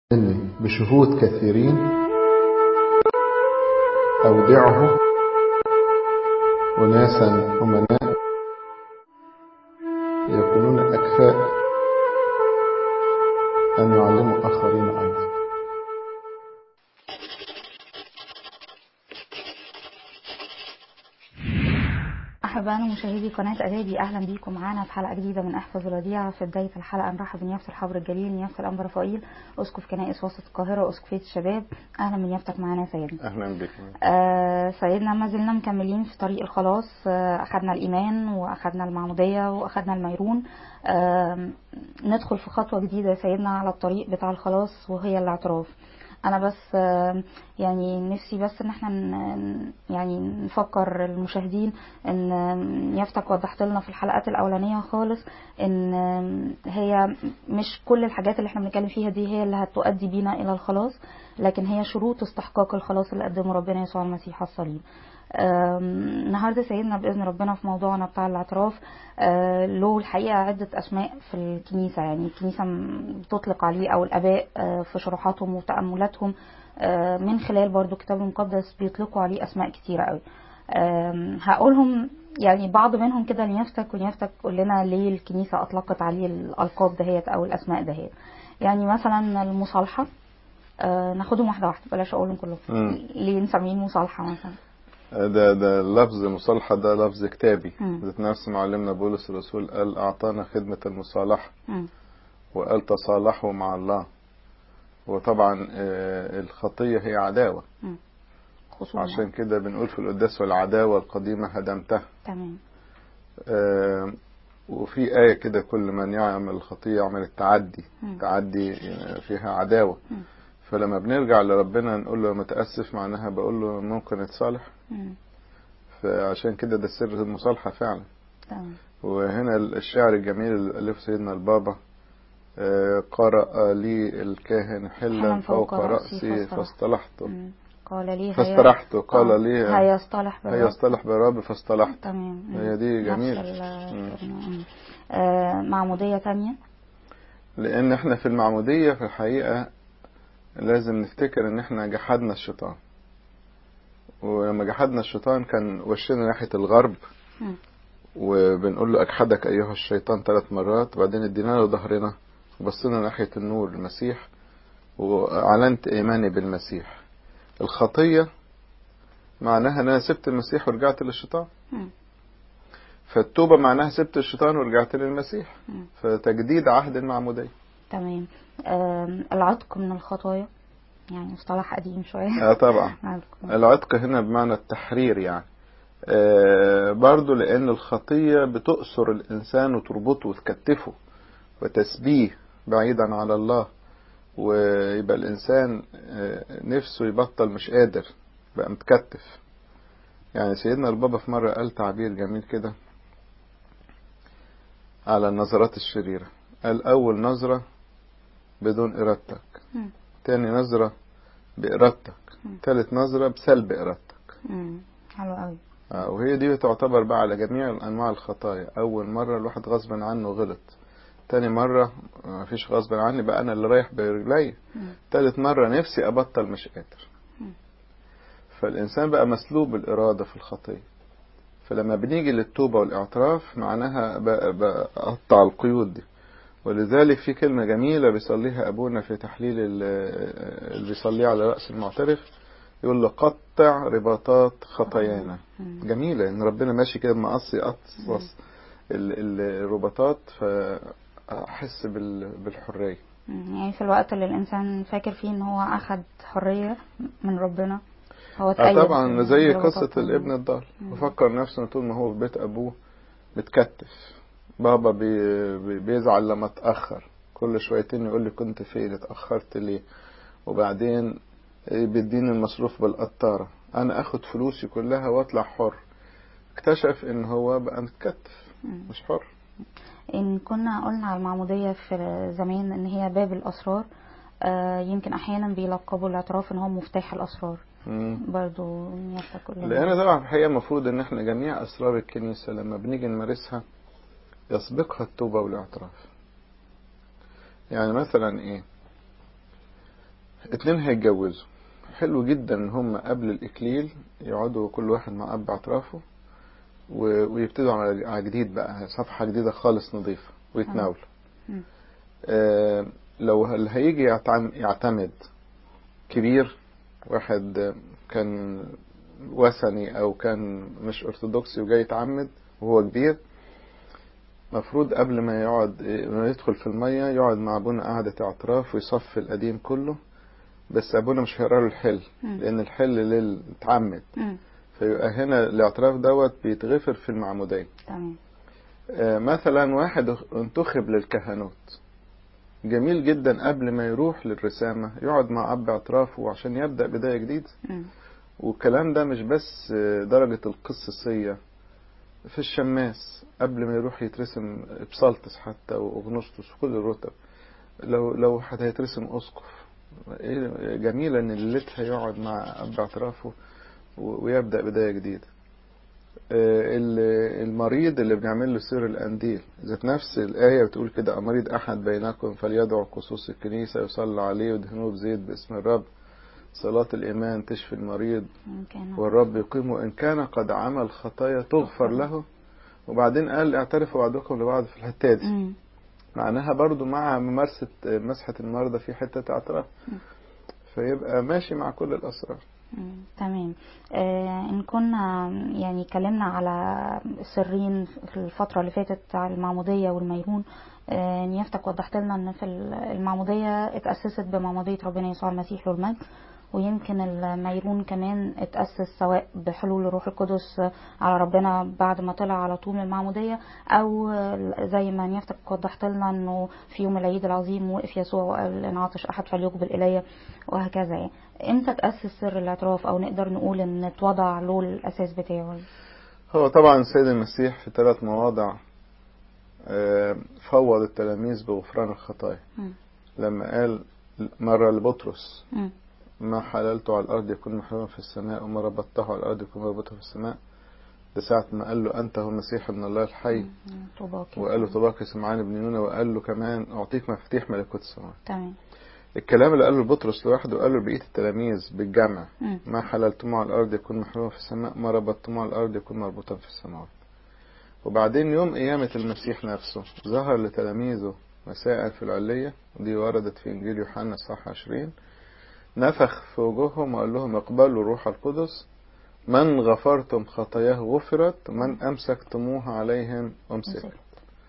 إني بشهود كثيرين أودعه أناسا أمناء يكونون أكفاء أن يعلموا آخرين أيضا أحبائنا مشاهدي قناة أدابي أهلا بيكم معانا في حلقة جديدة من أحفظ الوديعة في بداية الحلقة نرحب بنيافة الحبر الجليل نيافة الأنبا رفائيل أسقف كنائس وسط القاهرة وأسقفية الشباب أهلا بنيافتك معانا يا سيدنا أهلا بك آه سيدنا ما زلنا مكملين في طريق الخلاص آه أخدنا الإيمان وأخدنا المعمودية وأخدنا الميرون آه ندخل في خطوة جديدة يا سيدنا على الطريق بتاع الخلاص وهي الاعتراف انا بس يعني نفسي بس ان احنا يعني نفكر المشاهدين ان يفتك وضحت لنا في الحلقات الاولانيه خالص ان هي مش كل الحاجات اللي احنا بنتكلم فيها دي هي اللي هتؤدي بينا الى الخلاص لكن هي شروط استحقاق الخلاص اللي قدمه ربنا يسوع المسيح على الصليب النهارده سيدنا باذن ربنا في موضوعنا بتاع الاعتراف له الحقيقه عده اسماء في الكنيسه يعني الكنيسه بتطلق عليه او الاباء في شروحاتهم وتاملاتهم من خلال برضو الكتاب المقدس بيطلقوا عليه اسماء كتيره قوي هقولهم يعني بعض منهم كده لنيافتك ونيافتك قول لنا ليه الكنيسه اطلقت عليه الالقاب دهيت او الاسماء دهيت يعني مثلا المصالحه ناخدهم واحده واحده بلاش اقولهم كلهم ليه نسميه المصالحه مثلا ده ده لفظ مصالحة ده لفظ كتابي ذات نفس معلمنا بولس الرسول قال أعطانا خدمة المصالحة م. وقال تصالحوا مع الله وطبعا الخطية هي عداوة م. عشان كده بنقول في القداس والعداوة القديمة هدمتها تمام آه وفي آية كده كل من يعمل الخطية يعمل التعدي م. تعدي فيها عداوة م. فلما بنرجع لربنا نقول له متأسف معناها بقول له ممكن نتصالح فعشان كده ده سر المصالحة فعلا تمام وهنا الشعر الجميل اللي ألفه سيدنا البابا قرأ لي الكاهن حلا فوق رأسي فاصطلحت قال لي فاسترحت قال لي هيصطلح بالرب هيصطلح بالرب فاصطلحت تمام هي دي جميلة آه معمودية تانية لأن احنا في المعمودية في الحقيقة لازم نفتكر ان احنا جحدنا الشيطان ولما جحدنا الشيطان كان وشنا ناحية الغرب م. وبنقول له أجحدك أيها الشيطان ثلاث مرات وبعدين ادينا له ظهرنا وبصينا ناحية النور المسيح وأعلنت إيماني بالمسيح الخطية معناها أن أنا سبت المسيح ورجعت للشيطان م. فالتوبة معناها سبت الشيطان ورجعت للمسيح م. فتجديد عهد المعمودية تمام العتق من الخطايا يعني مصطلح قديم شوية اه طبعا العتق هنا بمعنى التحرير يعني آه برضو لأن الخطية بتؤسر الإنسان وتربطه وتكتفه وتسبيه بعيدا على الله ويبقى الإنسان آه نفسه يبطل مش قادر بقى متكتف يعني سيدنا البابا في مرة قال تعبير جميل كده على النظرات الشريرة قال أول نظرة بدون إرادتك م. تاني نظرة بإرادتك م. تالت نظرة بسلب إرادتك م. حلو قوي آه وهي دي تعتبر بقى على جميع أنواع الخطايا أول مرة الواحد غصبا عنه غلط تاني مرة مفيش غصبا عني بقى أنا اللي رايح برجلي تالت مرة نفسي أبطل مش قادر م. فالإنسان بقى مسلوب الإرادة في الخطية فلما بنيجي للتوبة والاعتراف معناها بقطع القيود دي ولذلك في كلمة جميلة بيصليها أبونا في تحليل اللي بيصليه على رأس المعترف يقول له قطع رباطات خطايانا جميلة إن ربنا ماشي كده مقصي قصص الرباطات فأحس بالحرية يعني في الوقت اللي الإنسان فاكر فيه إن هو أخد حرية من ربنا هو آه طبعا زي قصة الابن الضال وفكر نفسه طول ما هو في بيت أبوه متكتف بابا بي بيزعل لما اتأخر كل شويتين يقول لي كنت فين اتأخرت ليه وبعدين بيديني المصروف بالقطارة أنا أخد فلوسي كلها وأطلع حر اكتشف إن هو بقى متكتف مش حر إن كنا قلنا على المعمودية في زمان إن هي باب الأسرار آه يمكن أحيانا بيلقبوا الاعتراف إن هو مفتاح الأسرار برضو لأن طبعا في الحقيقة المفروض إن إحنا جميع أسرار الكنيسة لما بنيجي نمارسها يسبقها التوبة والاعتراف يعني مثلا ايه اتنين هيتجوزوا حلو جدا ان هم قبل الاكليل يقعدوا كل واحد مع اب اعترافه و- ويبتدوا على على جديد بقى صفحة جديدة خالص نظيفة ويتناولوا مم. آه، لو اللي هيجي يعتم- يعتمد كبير واحد آه، كان وثني او كان مش ارثوذكسي وجاي يتعمد وهو كبير مفروض قبل ما يقعد ما يدخل في المية يقعد مع ابونا قعدة اعتراف ويصفي القديم كله بس ابونا مش هيقرا له الحل مم. لان الحل للمتعمد مم. فيبقى هنا الاعتراف دوت بيتغفر في المعمودية تمام آه، مثلا واحد انتخب للكهنوت جميل جدا قبل ما يروح للرسامة يقعد مع أب اعترافه عشان يبدأ بداية جديدة مم. والكلام ده مش بس آه، درجة القصصية في الشماس قبل ما يروح يترسم بسالتس حتى وأغنسطس وكل الرتب لو لو حد هيترسم أسقف إيه جميلة إن ليلتها يقعد مع أب اعترافه و- ويبدأ بداية جديدة آه، ال- المريض اللي بنعمل له سر القنديل ذات نفس الآية بتقول كده أمريض أحد بينكم فليدعو قصوص الكنيسة يصلى عليه ويدهنوه بزيت باسم الرب صلاة الإيمان تشفي المريض يمكن والرب يقيمه إن كان قد عمل خطايا تغفر له وبعدين قال اعترفوا بعضكم لبعض في الحتة دي مم. معناها برضو مع ممارسة مسحة المرضى في حتة اعتراف مم. فيبقى ماشي مع كل الأسرار مم. تمام آه ان كنا يعني اتكلمنا على سرين في الفترة اللي فاتت على المعمودية والميرون آه نيافتك وضحت لنا ان في المعمودية اتأسست بمعمودية ربنا يسوع المسيح له المجد ويمكن الميرون كمان اتأسس سواء بحلول الروح القدس على ربنا بعد ما طلع على طول من المعمودية أو زي ما نيافتك وضحت لنا إنه في يوم العيد العظيم وقف يسوع وقال إن عطش أحد فليقبل إلي وهكذا يعني. إمتى تأسس سر الاعتراف أو نقدر نقول إن اتوضع له الأساس بتاعه؟ هو طبعا السيد المسيح في ثلاث مواضع آه، فوض التلاميذ بغفران الخطايا مم. لما قال مرة لبطرس مم. ما حللته على الأرض يكون محلولا في السماء وما ربطته على الأرض يكون مربوطا في السماء ده ساعة ما قال له أنت هو المسيح ابن الله الحي مم. طوباك يا وقال له سيدي. طباق سمعان بن يونا وقال له كمان أعطيك مفاتيح ملكوت السماوات تمام الكلام اللي قاله لبطرس لوحده قاله لبقية التلاميذ بالجمع مم. ما حللتموه على الأرض يكون محلولا في السماء ما ربطتموه على الأرض يكون مربوطا في السماوات وبعدين يوم قيامة المسيح نفسه ظهر لتلاميذه مساء في العلية ودي وردت في إنجيل يوحنا صح 20 نفخ في وجوههم وقال لهم اقبلوا الروح القدس من غفرتم خطاياه غفرت من أمسكتموها عليهم أمسك أمسك.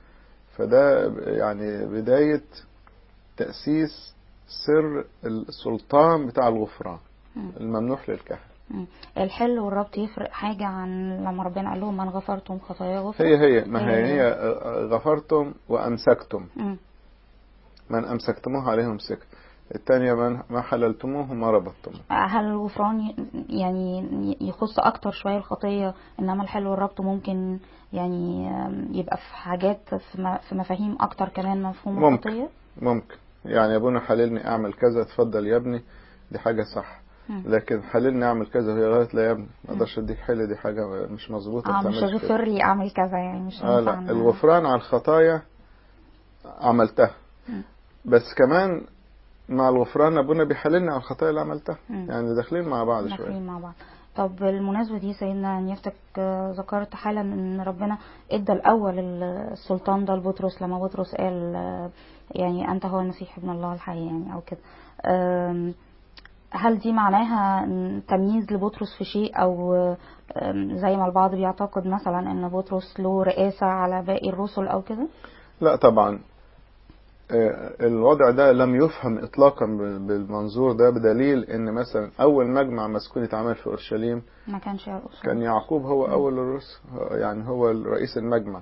فده يعني بداية تأسيس سر السلطان بتاع الغفران مم. الممنوح للكهنة مم. الحل والربط يفرق حاجة عن لما ربنا قال لهم من غفرتم خطايا غفر هي هي ما هي هي- هي غفرتم وأمسكتم مم. من أمسكتموه عليهم مسك الثانية من ما حللتموه ما ربطتموه هل الغفران ي- يعني يخص اكتر شويه الخطيه انما الحل والربط ممكن يعني آم، يبقى في حاجات في م- في مفاهيم اكتر كمان مفهوم ممكن. الخطيه ممكن يعني يا ابونا حللني أعمل كذا اتفضل يا ابني دي حاجة صح مم. لكن حللني أعمل كذا وهي غلط لا يا ابني ما اقدرش اديك حل دي حاجة مش مظبوطة اه ما مش تعملش كده. غفر لي اعمل كذا يعني مش اه ينفع لا إن- الغفران على الخطايا عملتها مم. بس كمان مع الغفران ابونا بيحللني على الخطايا اللي عملتها مم. يعني داخلين مع بعض شويه داخلين مع بعض طب بالمناسبة دي سيدنا نيفتك آه، ذكرت حالا ان ربنا ادى الاول السلطان ده لبطرس لما بطرس قال آه، يعني انت هو المسيح ابن الله الحي يعني او كده آم، هل دي معناها إن تمييز لبطرس في شيء او آم، زي ما البعض بيعتقد مثلا ان بطرس له رئاسة على باقي الرسل او كده لا طبعا آه، الوضع ده لم يفهم اطلاقا بال- بالمنظور ده بدليل ان مثلا اول مجمع مسكون اتعمل في اورشليم ما كانش يرقص كان يعقوب هو اول الرسل يعني هو رئيس المجمع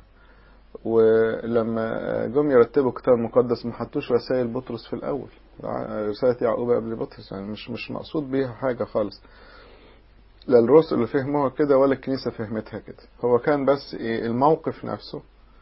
ولما جم يرتبوا الكتاب المقدس ما حطوش رسائل بطرس في الاول رسالة يعقوب قبل بطرس يعني مش مش مقصود بيها حاجة خالص لا الرسل اللي فهموها كده ولا الكنيسة فهمتها كده هو كان بس ايه الموقف نفسه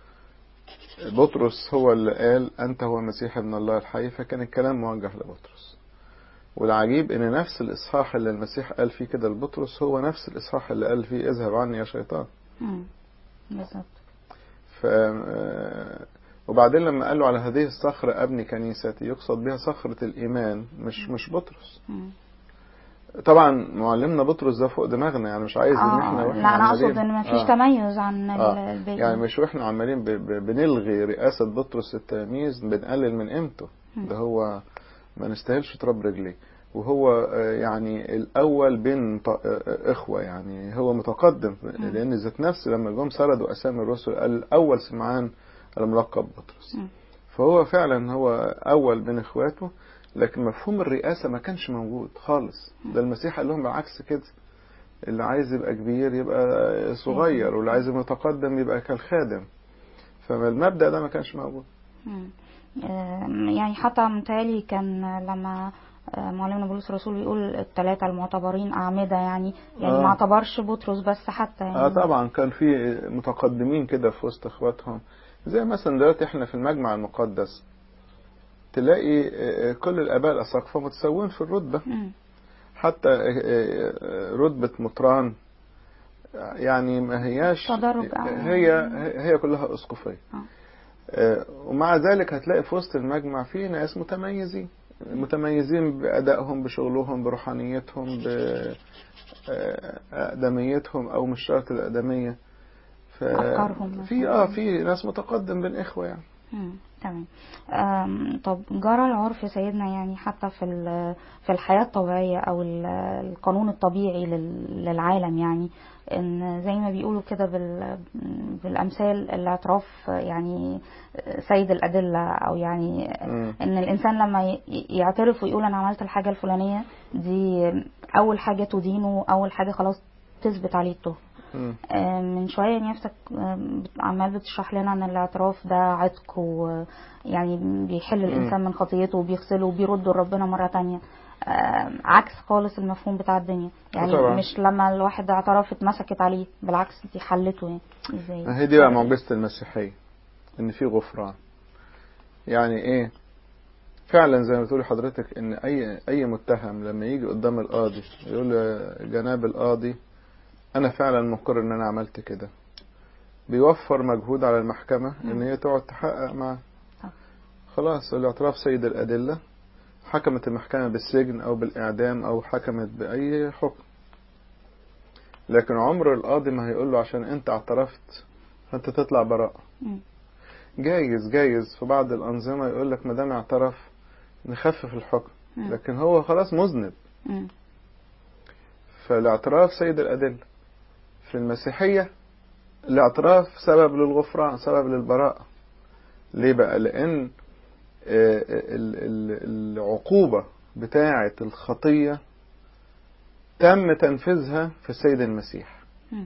بطرس هو اللي قال أنت هو المسيح ابن الله الحي فكان الكلام موجه لبطرس والعجيب ان نفس الاصحاح اللي المسيح قال فيه كده لبطرس هو نفس الاصحاح اللي قال فيه اذهب عني يا شيطان مم. بالظبط ف وبعدين لما قال له على هذه الصخرة أبني كنيستي يقصد بها صخرة الإيمان مش مش بطرس مم. طبعا معلمنا بطرس ده فوق دماغنا يعني مش عايز ان احنا اه واحنا لا انا اقصد عمالين- ان مفيش آه. تميز عن ال- آه. الباقي يعني مش واحنا عمالين ب- ب- بنلغي رئاسة بطرس التلاميذ بنقلل من قيمته مم. ده هو ما نستاهلش تراب رجليه وهو آه، يعني الأول بين ط- آه، إخوة يعني هو متقدم لأن ذات نفسه لما جم سردوا أسامي الرسل قال الأول سمعان الملقب بطرس مم. فهو فعلا هو أول بين إخواته لكن مفهوم الرئاسة ما كانش موجود خالص ده المسيح قال لهم بالعكس كده اللي عايز يبقى كبير يبقى صغير واللي عايز يبقى متقدم يبقى كالخادم فالمبدأ ده ما كانش موجود مم. آم، يعني حتى متهيألي كان لما آه، معلمنا بولس الرسول بيقول الثلاثة المعتبرين أعمدة يعني يعني آه. ما اعتبرش بطرس بس حتى يعني اه طبعا كان في متقدمين كده في وسط اخواتهم زي مثلا دلوقتي احنا في المجمع المقدس تلاقي آه، كل الاباء الاساقفه متساويين في الرتبه مم. حتى آه، آه، رتبه مطران يعني ما هياش تدرج، آه. هي هي كلها اسقفيه آه. آه، ومع ذلك هتلاقي في وسط المجمع في ناس متميزين متميزين بأدائهم بشغلهم بروحانيتهم بأقدميتهم أو مش شرط الأقدمية ف... أفكارهم في مثلاً. اه في ناس متقدم بين إخوة يعني مم. تمام آم، طب جرى العرف يا سيدنا يعني حتى في ال- في الحياة الطبيعية أو ال- القانون الطبيعي لل- للعالم يعني إن زي ما بيقولوا كده بال- بالأمثال الاعتراف يعني سيد الأدلة أو يعني مم. إن الإنسان لما ي- يعترف ويقول أنا عملت الحاجة الفلانية دي أول حاجة تدينه أول حاجة خلاص تثبت عليه التهم مم. آه، من شوية نفسك آه، عمال بتشرح لنا ان الاعتراف ده عتق ويعني بيحل الانسان من خطيته وبيغسله وبيرده لربنا مرة تانية آه، عكس خالص المفهوم بتاع الدنيا يعني طبعا. مش لما الواحد اعترف اتمسكت عليه بالعكس دي حلته يعني ازاي هي دي بقى معجزة المسيحية إن في غفران يعني إيه فعلا زي ما بتقولي حضرتك إن أي أي متهم لما يجي قدام القاضي يقول له يا جناب القاضي أنا فعلا مقر إن أنا عملت كده بيوفر مجهود على المحكمة إن هي تقعد تحقق معاه آه. خلاص الاعتراف سيد الأدلة حكمت المحكمة بالسجن أو بالإعدام أو حكمت بأي حكم لكن عمر القاضي ما هيقول له عشان أنت اعترفت فأنت تطلع براءة مم. جايز جايز في بعض الأنظمة يقول لك ما دام اعترف نخفف الحكم مم. لكن هو خلاص مذنب مم. فالاعتراف سيد الأدلة في المسيحية الاعتراف سبب للغفران سبب للبراءة ليه بقى لأن آه، ال- ال- العقوبة بتاعة الخطية تم تنفيذها في السيد المسيح مم.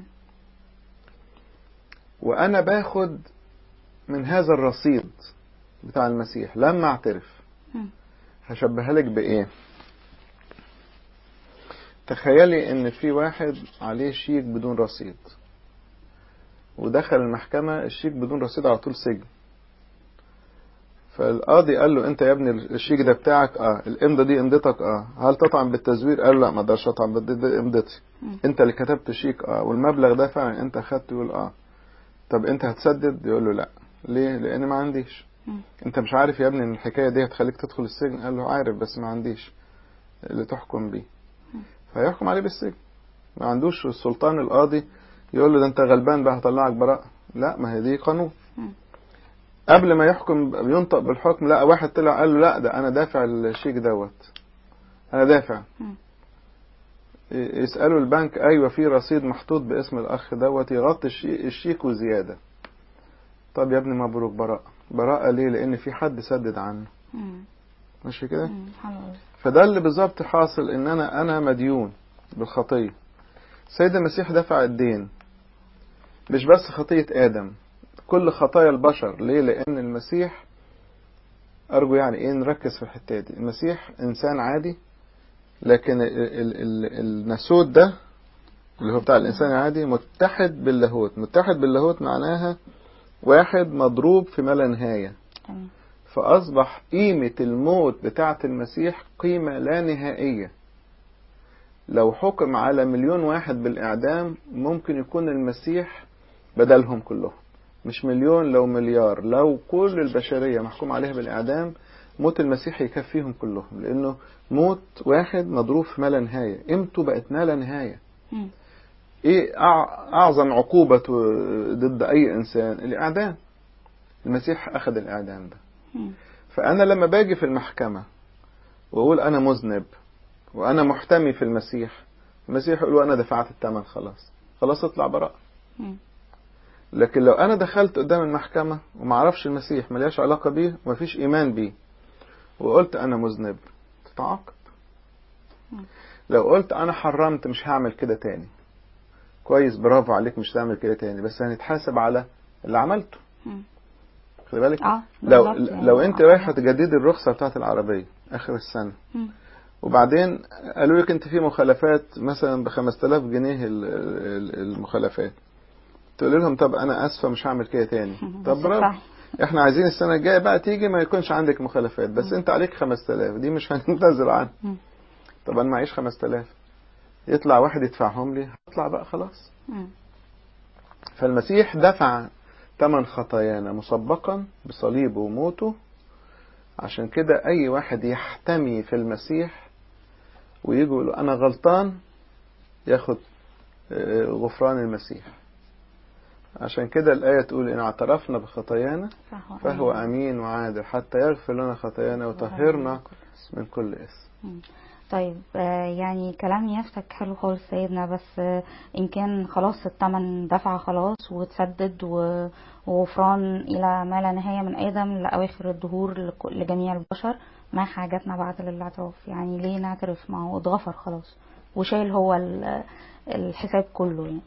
وأنا باخد من هذا الرصيد بتاع المسيح لما اعترف مم. هشبهها لك بإيه تخيلي إن في واحد عليه شيك بدون رصيد ودخل المحكمة الشيك بدون رصيد على طول سجن فالقاضي قال له انت يا ابني الشيك ده بتاعك اه الامضه دي امضتك اه هل تطعن بالتزوير قال له لا ما اقدرش اطعن بال- دي امضتي مم. انت اللي كتبت الشيك اه والمبلغ ده فعلا انت اخدته يقول اه طب انت هتسدد يقول له لا ليه لان ما عنديش مم. انت مش عارف يا ابني ان الحكايه دي هتخليك تدخل السجن قال له عارف بس ما عنديش اللي تحكم بيه فيحكم عليه بالسجن ما عندوش السلطان القاضي يقول له ده انت غلبان بقى هطلعك براءة لا ما هي دي قانون مم. قبل ما يحكم ينطق بالحكم لا واحد طلع قال له لا ده انا دافع الشيك دوت انا دافع مم. ي- يسألوا البنك ايوه في رصيد محطوط باسم الاخ دوت يغطي الشي- الشيك وزيادة طب يا ابني مبروك براءة براءة ليه لان في حد سدد عنه مم. ماشي كده مم. حلو أوي. فده اللي بالظبط حاصل ان انا انا مديون بالخطيه سيد المسيح دفع الدين مش بس خطيه ادم كل خطايا البشر ليه لان المسيح ارجو يعني ايه نركز في الحته دي المسيح انسان عادي لكن ال ال ال الناسوت ده اللي هو بتاع الانسان العادي متحد باللاهوت متحد باللاهوت معناها واحد مضروب في ما لا نهايه تمام فأصبح قيمة الموت بتاعة المسيح قيمة لا نهائية لو حكم على مليون واحد بالإعدام ممكن يكون المسيح بدلهم كلهم مش مليون لو مليار لو كل البشرية محكوم عليها بالإعدام موت المسيح يكفيهم كلهم لأنه موت واحد مضروب في ما لا نهاية قيمته بقت ما لا نهاية مم. ايه أع- اعظم عقوبة ضد اي انسان الاعدام المسيح اخذ الاعدام ده مم. فانا لما باجي في المحكمة واقول انا مذنب وانا محتمي في المسيح المسيح يقول له انا دفعت الثمن خلاص خلاص اطلع براء مم. لكن لو انا دخلت قدام المحكمة وما اعرفش المسيح ملياش علاقة بيه ومفيش ايمان بيه وقلت انا مذنب تتعاقب مم. لو قلت انا حرمت مش هعمل كده تاني كويس برافو عليك مش هتعمل كده تاني بس هنتحاسب على اللي عملته مم. خلي بالك اه لو بالظبط يعني. لو انت آه. رايحه تجددي الرخصه بتاعت العربيه اخر السنه مم. وبعدين قالوا لك انت في مخالفات مثلا ب 5000 جنيه ال- ال- المخالفات تقول لهم طب انا اسفه مش هعمل كده تاني طب بس برافو صح. احنا عايزين السنه الجايه بقى تيجي ما يكونش عندك مخالفات بس انت عليك 5000 دي مش هنتنازل عنها مم. طب انا معيش 5000 يطلع واحد يدفعهم لي هطلع بقى خلاص مم. فالمسيح دفع ثمن خطايانا مسبقا بصليبه وموته عشان كده اي واحد يحتمي في المسيح ويجي يقول انا غلطان ياخد آه، غفران المسيح عشان كده الآية تقول إن اعترفنا بخطايانا فهو فهو أمين. أمين وعادل حتى يغفر لنا خطايانا ويطهرنا من كل إثم مم. طيب آه، يعني كلام يفتك حلو خالص سيدنا بس آه، إن كان خلاص التمن دفع خلاص وتسدد و- وغفران إلى ما لا نهاية من آدم لأواخر الدهور لك- لجميع البشر ما حاجتنا بعد للاعتراف يعني ليه نعترف ما هو اتغفر خلاص وشايل هو ال- الحساب كله يعني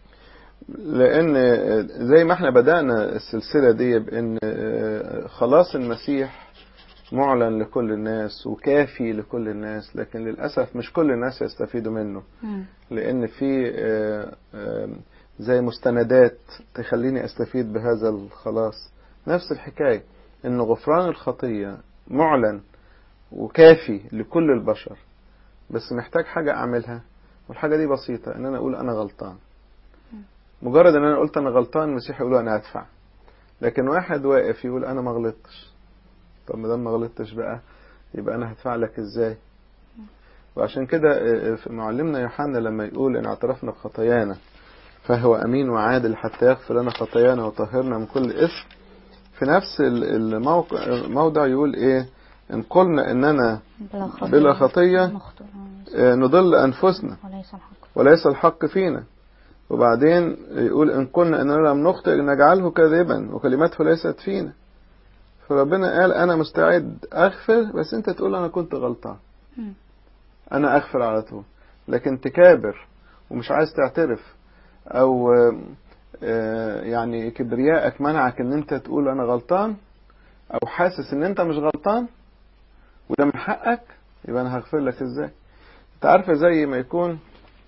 لأن زي ما احنا بدأنا السلسلة دي بأن خلاص المسيح معلن لكل الناس وكافي لكل الناس لكن للأسف مش كل الناس يستفيدوا منه مم. لأن في آه، آه، زي مستندات تخليني أستفيد بهذا الخلاص نفس الحكاية إن غفران الخطية معلن وكافي لكل البشر بس محتاج حاجة أعملها والحاجة دي بسيطة إن أنا أقول أنا غلطان مجرد إن أنا قلت أنا غلطان المسيح يقول أنا هدفع لكن واحد واقف يقول أنا ما غلطتش طب ما دام ما غلطتش بقى يبقى أنا هدفع لك إزاي وعشان كده آه، في معلمنا يوحنا لما يقول إن اعترفنا بخطايانا فهو أمين وعادل حتى يغفر لنا خطايانا وطهرنا من كل إثم في نفس ال- الموقع الموضع يقول إيه إن قلنا إننا بلا خطية بلا خطية نخطئ آه، نضل أنفسنا وليس الحق وليس الحق فينا وبعدين يقول إن قلنا إننا لم نخطئ نجعله كاذبا وكلمته ليست فينا فربنا قال أنا مستعد أغفر بس أنت تقول أنا كنت غلطان مم. أنا أغفر على طول لكن تكابر ومش عايز تعترف أو آه، آه، يعني كبريائك منعك إن أنت تقول أنا غلطان أو حاسس إن أنت مش غلطان وده من حقك يبقى أنا هغفر لك إزاي أنت عارفة زي ما يكون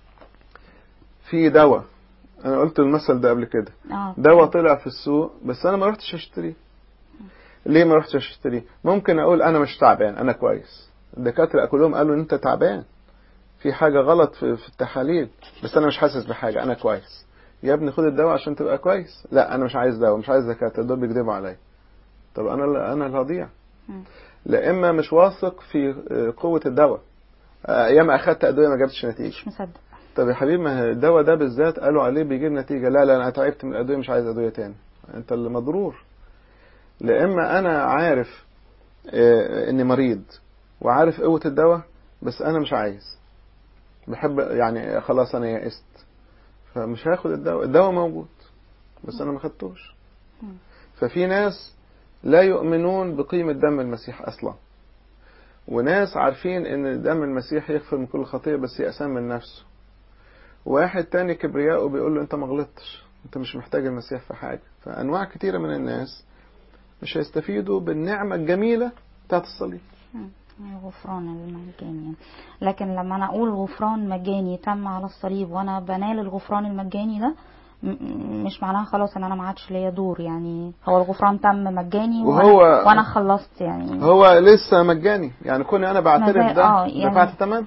في دواء أنا قلت المثل ده قبل كده اه دواء طلع في السوق بس انا ما رحتش اشتريه ليه ما رحتش اشتريه ممكن اقول انا مش تعبان انا كويس الدكاتره كلهم قالوا ان انت تعبان في حاجه غلط في, في التحاليل بس انا مش حاسس بحاجه انا كويس يا ابني خد الدواء عشان تبقى كويس لا انا مش عايز دواء مش عايز دكاتره دول بيكذبوا عليا طب انا اللي- انا اللي هضيع مم. لا اما مش واثق في آه، قوه الدواء آه، ايام اخدت ادويه ما جابتش نتيجه مش مصدق طب يا حبيبي ما هي الدواء ده بالذات قالوا عليه بيجيب نتيجة لا لا أنا تعبت من الأدوية مش عايز أدوية تاني أنت اللي مضرور لا إما أنا عارف آه، إني مريض وعارف قوة الدواء بس أنا مش عايز بحب يعني خلاص أنا يئست فمش هاخد الدواء الدواء موجود بس أنا ما خدتوش مم. ففي ناس لا يؤمنون بقيمة دم المسيح أصلا وناس عارفين ان دم المسيح يغفر من كل خطية بس يأسان من نفسه واحد تاني كبرياءه بيقول له انت ما غلطتش انت مش محتاج المسيح في حاجة فانواع كتيرة من الناس مش هيستفيدوا بالنعمة الجميلة بتاعت الصليب مم. الغفران المجاني لكن لما انا اقول غفران مجاني تم على الصليب وانا بنال الغفران المجاني ده م- م- مش معناها خلاص ان انا ما عادش ليا دور يعني هو الغفران تم مجاني وهو- وانا, وأنا خلصت يعني هو لسه مجاني يعني كوني انا بعترف ما زال- ده آه، يعني- دفعت ثمن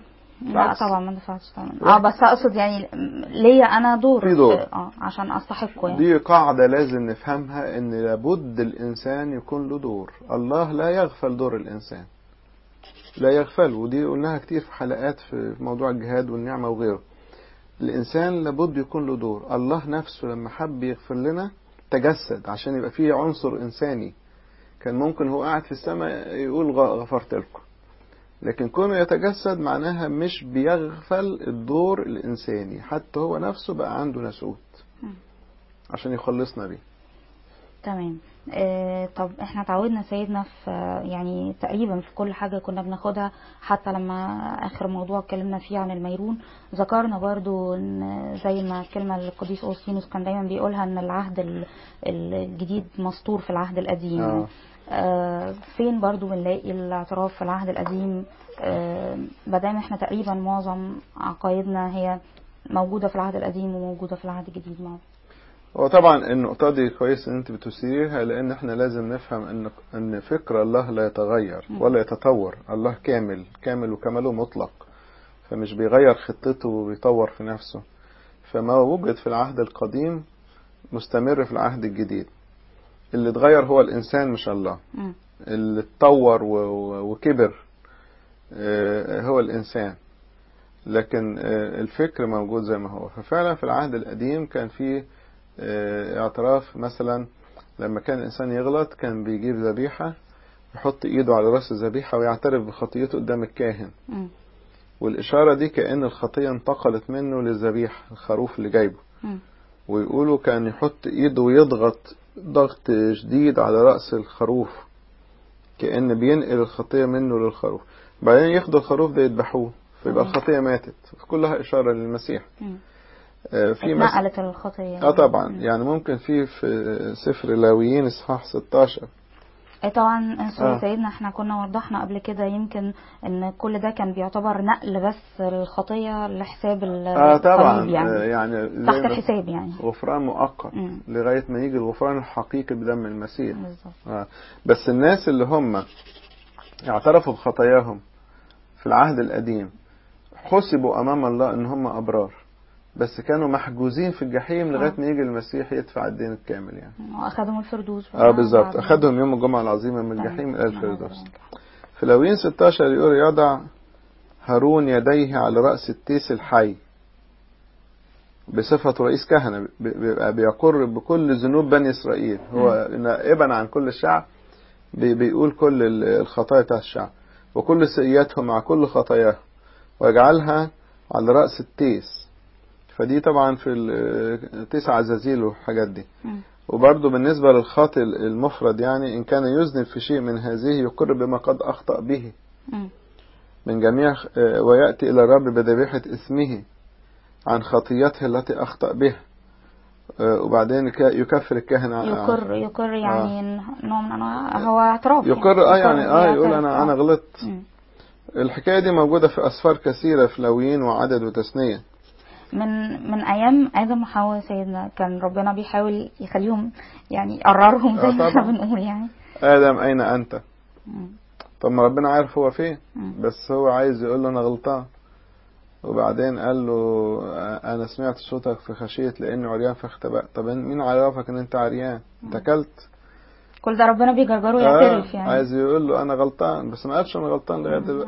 لا بالعكس. طبعا ما دفعتش طبعا اه بس اقصد يعني ليا انا دور في دور. اه عشان استحقه يعني دي قاعدة لازم نفهمها ان لابد الانسان يكون له دور الله لا يغفل دور الانسان لا يغفل ودي قلناها كتير في حلقات في موضوع الجهاد والنعمة وغيره الانسان لابد يكون له دور الله نفسه لما حب يغفر لنا تجسد عشان يبقى فيه عنصر انساني كان ممكن هو قاعد في السماء يقول غ- غفرت لكم لكن كونه يتجسد معناها مش بيغفل الدور الانساني حتى هو نفسه بقى عنده ناسوت عشان يخلصنا بيه تمام آه طب احنا اتعودنا سيدنا في يعني تقريبا في كل حاجة كنا بناخدها حتى لما اخر موضوع اتكلمنا فيه عن الميرون ذكرنا برضو ان زي ما الكلمة اللي القديس اوسطينوس كان دايما بيقولها ان العهد ال- الجديد مسطور في العهد القديم آه. آه فين برضو بنلاقي الاعتراف في العهد القديم آه مادام احنا تقريبا معظم عقايدنا هي موجودة في العهد القديم وموجودة في العهد الجديد معه هو طبعا النقطة دي كويس ان انت بتثيريها لان احنا لازم نفهم ان ان فكر الله لا يتغير ولا يتطور الله كامل كامل وكماله مطلق فمش بيغير خطته وبيطور في نفسه فما وجد في العهد القديم مستمر في العهد الجديد اللي اتغير هو الانسان مش الله مم. اللي اتطور و- و- وكبر آه، هو الإنسان لكن آه، الفكر موجود زي ما هو ففعلا في العهد القديم كان في آه، اعتراف مثلا لما كان الإنسان يغلط كان بيجيب ذبيحة يحط إيده على رأس الذبيحة ويعترف بخطيته قدام الكاهن مم. والإشارة دي كأن الخطية انتقلت منه للذبيحة الخروف اللي جايبه مم. ويقولوا كان يحط ايده ويضغط ضغط شديد على رأس الخروف كأن بينقل الخطية منه للخروف بعدين ياخدوا الخروف ده يذبحوه فيبقى مم. الخطية ماتت كلها إشارة للمسيح مم. آه، في مس... اتنقلت الخطية اه طبعا مم. يعني ممكن في في سفر لاويين اصحاح 16 اي طبعا سوري آه. سيدنا احنا كنا وضحنا قبل كده يمكن ان كل ده كان بيعتبر نقل بس الخطية لحساب ال- اه طبعا الصليب يعني آه، يعني زي تحت ما- الحساب يعني غفران مؤقت مم. لغاية ما يجي الغفران الحقيقي بدم المسيح بالظبط آه. بس الناس اللي هم اعترفوا بخطاياهم في العهد القديم حسبوا امام الله ان هم ابرار بس كانوا محجوزين في الجحيم لغايه آه. ما يجي المسيح يدفع الدين الكامل يعني واخدهم الفردوس اه بالظبط بعد- اخذهم يوم الجمعه العظيمه من تمام. الجحيم الى الفردوس تمام. في لاويين 16 يقول يضع هارون يديه على راس التيس الحي بصفة رئيس كهنة بي- بيبقى بيقر بكل ذنوب بني إسرائيل هو نائبا عن كل الشعب بي- بيقول كل ال- الخطايا بتاع الشعب وكل سيئاتهم مع كل خطاياهم ويجعلها على رأس التيس فدي طبعا في ال- تسع عزازيل والحاجات دي مم. وبرضه بالنسبة للخاطئ المفرد يعني إن كان يذنب في شيء من هذه يقر بما قد أخطأ به مم. من جميع آه، ويأتي إلى الرب بذبيحة إثمه عن خطيته التي أخطأ بها آه، وبعدين ك- يكفر الكاهن عن- يقر يقر يعني إن نوع من انواع هو اعتراف يقر اه يعني اه يقول يعترف. انا انا آه. غلطت مم. الحكايه دي موجوده في اسفار كثيره في لاويين وعدد وتثنيه من من ايام ادم وحواء سيدنا كان ربنا بيحاول يخليهم يعني يقررهم زي آه ما احنا طبعا. بنقول يعني ادم اين انت مم. طب ما ربنا عارف هو فين مم. بس هو عايز يقول له انا غلطان وبعدين قال له آه، انا سمعت صوتك في خشيه لاني عريان فاختبأت طب مين عرفك ان انت عريان انت اكلت كل ده ربنا بيجرجره يعترف يعني عايز يقول له انا غلطان بس ما قالش انا غلطان لغايه مم. دلوقتي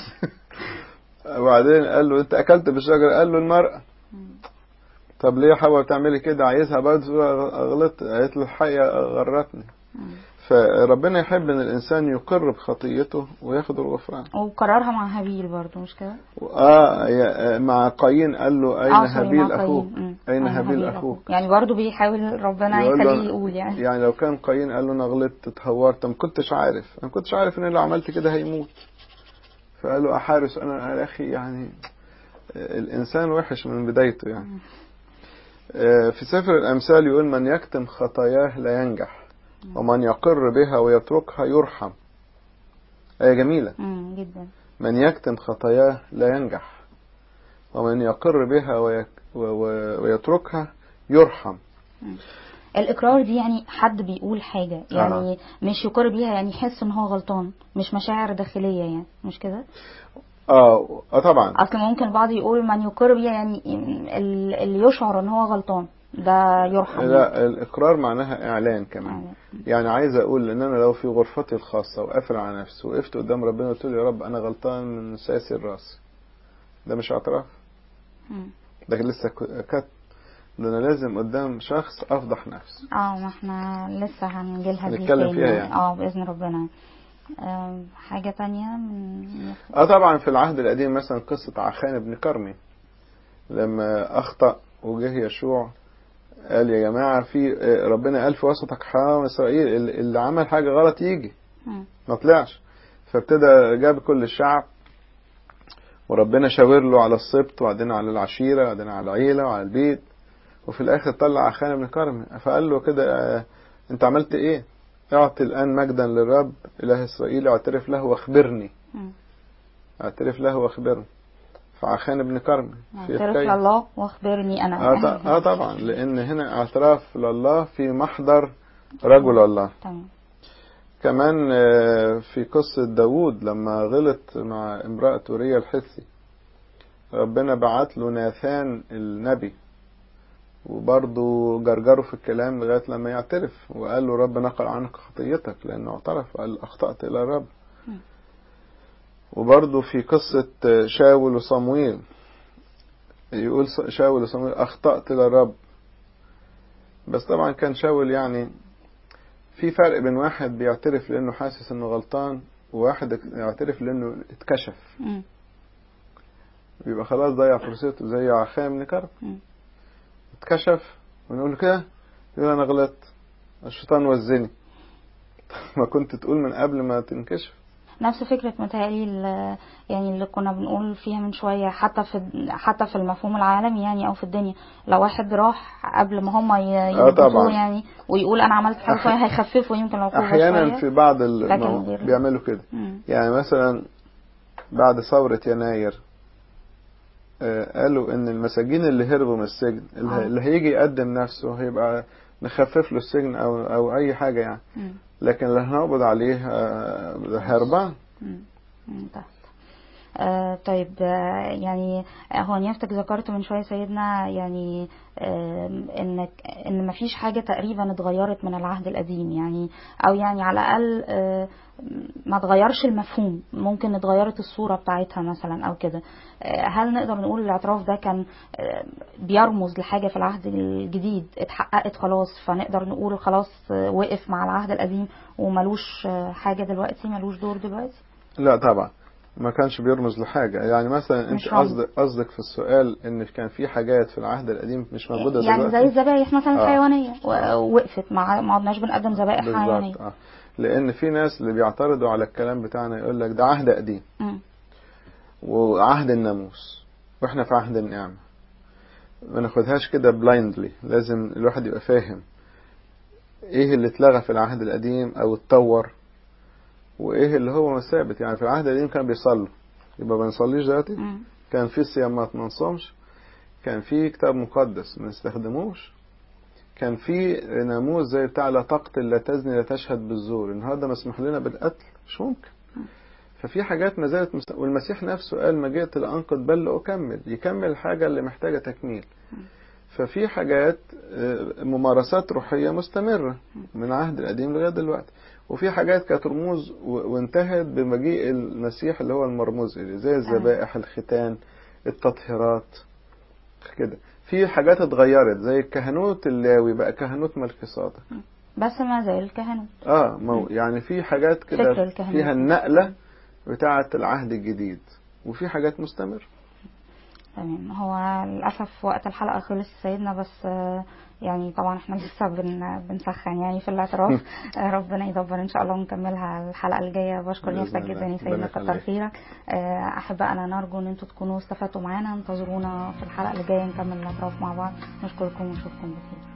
وبعدين قال له انت اكلت بالشجره قال له المرأة مم. طب ليه حواء بتعملي كده عايزها برضه تقول غلطت قالت له الحقيقه غرتني مم. فربنا يحب ان الانسان يقر بخطيته وياخد الغفران وقررها مع هابيل برضو مش كده؟ اه يا- مع قايين قال له اين آه، سوري، هابيل مع قايين. اخوك مم. اين هابيل اخوك يعني برضو بيحاول ربنا يقول له يخليه يقول يعني يعني لو كان قايين قال له انا غلطت اتهورت ما كنتش عارف انا ما كنتش عارف ان لو عملت كده هيموت فقال له احارس انا يا اخي يعني الانسان وحش من بدايته يعني آه، في سفر الامثال يقول من يكتم خطاياه لا ينجح ومن يقر بها ويتركها يرحم آية جميلة مم. جدا من يكتم خطاياه لا ينجح ومن يقر بها ويك و- و- ويتركها يرحم الاقرار دي يعني حد بيقول حاجه يعني مش يقر بيها يعني يحس ان هو غلطان مش مشاعر داخليه يعني مش كده اه اه طبعا اصل ممكن البعض يقول من يقر بي يعني ال- اللي يشعر ان هو غلطان ده يرحم لا الاقرار معناها اعلان كمان يعني. يعني عايز اقول ان انا لو في غرفتي الخاصه وقافل على نفسي وقفت قدام ربنا وقلت له يا رب انا غلطان من ساسي الراس ده مش اعتراف مم. ده لسه ك- كت ده انا لازم قدام شخص افضح نفسي اه ما احنا لسه هنجيلها دي هنتكلم تاني. فيها يعني. اه باذن ربنا آم، حاجه تانية من اه طبعا في العهد القديم مثلا قصة عخان بن كرمي لما اخطأ وجه يشوع قال يا جماعة في آه، ربنا قال في وسطك حرام اسرائيل اللي اللي عمل حاجة غلط يجي مم. ما طلعش فابتدى جاب كل الشعب وربنا شاور له على السبط وبعدين على العشيرة وبعدين على العيلة وعلى البيت وفي الآخر طلع عخان بن كرمي فقال له كده آه، أنت عملت إيه؟ اعطي الآن مجدا للرب إله إسرائيل اعترف له واخبرني مم. اعترف له واخبرني فعخان بن كرمي في اعترف حكاية لله واخبرني انا آه, ط- اه طبعا لأن هنا اعتراف لله في محضر رجل الله تمام كمان آه، في قصة داوود لما غلط مع امرأة أوريا الحثي ربنا بعت له ناثان النبي وبرضه جرجره في الكلام لغاية لما يعترف وقال له رب نقل عنك خطيتك لأنه اعترف قال أخطأت إلى الرب م. وبرضه في قصة آه، شاول وصمويل يقول س- شاول وصمويل أخطأت إلى الرب بس طبعا كان شاول يعني في فرق بين واحد بيعترف لأنه حاسس إنه غلطان وواحد يعترف لأنه اتكشف مم. بيبقى خلاص ضيع فرصته زي عخام بن كرب مم. اتكشف ونقول له كده يقول أنا غلطت الشيطان وزني ما كنت تقول من قبل ما تنكشف نفس فكرة متهيألي ال- يعني اللي كنا بنقول فيها من شوية حتى في حتى في المفهوم العالمي يعني أو في الدنيا لو واحد راح قبل ما هما ي- آه طبعا. يضبطوه يعني ويقول أنا عملت حاجة أح- شوية هيخففوا يمكن العقوبة أحيانا شوية في بعض لكن ال... غير- بيعملوا كده مم. يعني مثلا بعد ثورة يناير آه، قالوا ان المساجين اللي هربوا من السجن اللي, آه. اللي هيجي يقدم نفسه هيبقى نخفف له السجن او او اي حاجة يعني مم. لكن اللي هنقبض عليه آه، هربان مم. ممتاز آه طيب آه يعني آه، هو نيافتك ذكرت من شويه سيدنا يعني آه انك ان مفيش حاجه تقريبا اتغيرت من العهد القديم يعني او يعني على الاقل آه ما اتغيرش المفهوم ممكن اتغيرت الصوره بتاعتها مثلا او كده آه هل نقدر نقول الاعتراف ده كان آه بيرمز لحاجه في العهد الجديد اتحققت خلاص فنقدر نقول خلاص آه وقف مع العهد القديم وملوش آه حاجه دلوقتي ملوش دور دلوقتي لا طبعا ما كانش بيرمز لحاجة يعني مثلا انت مش رمز. قصدك قصدك في السؤال ان كان في حاجات في العهد القديم مش موجودة يعني دلوقتي زي الذبايح مثلا آه. الحيوانيه و- وقفت ما ما عدناش بنقدم ذبائح حيوانيه بالظبط اه لان في ناس اللي بيعترضوا على الكلام بتاعنا يقول لك ده عهد قديم مم. وعهد الناموس واحنا في عهد النعمة ما ناخدهاش كده بلايندلي لازم الواحد يبقى فاهم ايه اللي اتلغى في العهد القديم او اتطور وايه اللي هو ثابت يعني في العهد القديم كان بيصلوا يبقى ما نصليش دلوقتي مم. كان في صيامات ما نصومش كان في كتاب مقدس ما نستخدموش كان في ناموس زي بتاع لا تقتل لا تزني لا تشهد بالزور النهارده مسموح لنا بالقتل مش ممكن ففي حاجات ما زالت مست... والمسيح نفسه قال ما جئت لأنقض بل لأكمل يكمل الحاجة اللي محتاجة تكميل ففي حاجات آه، ممارسات روحية مستمرة من العهد القديم لغاية دلوقتي وفي حاجات كانت رموز و- وانتهت بمجيء المسيح اللي هو المرموز إليه زي الذبائح الختان التطهيرات كده في حاجات اتغيرت زي الكهنوت اللاوي بقى كهنوت ملك صادق بس ما زال الكهنوت اه مو يعني في حاجات فكر كده الكهنوت. فيها النقلة بتاعة العهد الجديد وفي حاجات مستمرة تمام هو للأسف وقت الحلقة خلص سيدنا بس آه، يعني طبعا احنا لسه بن بنسخن يعني في الاعتراف آه، ربنا يدبر ان شاء الله ونكملها الحلقة الجاية بشكر بإذن نفسك الله. جدا يا ربنا سيدنا كتر يخليك. خيرك آه، احبائنا نرجو ان انتم تكونوا استفدتوا معانا انتظرونا في الحلقة اللي جاية نكمل الاعتراف مع بعض نشكركم ونشوفكم بخير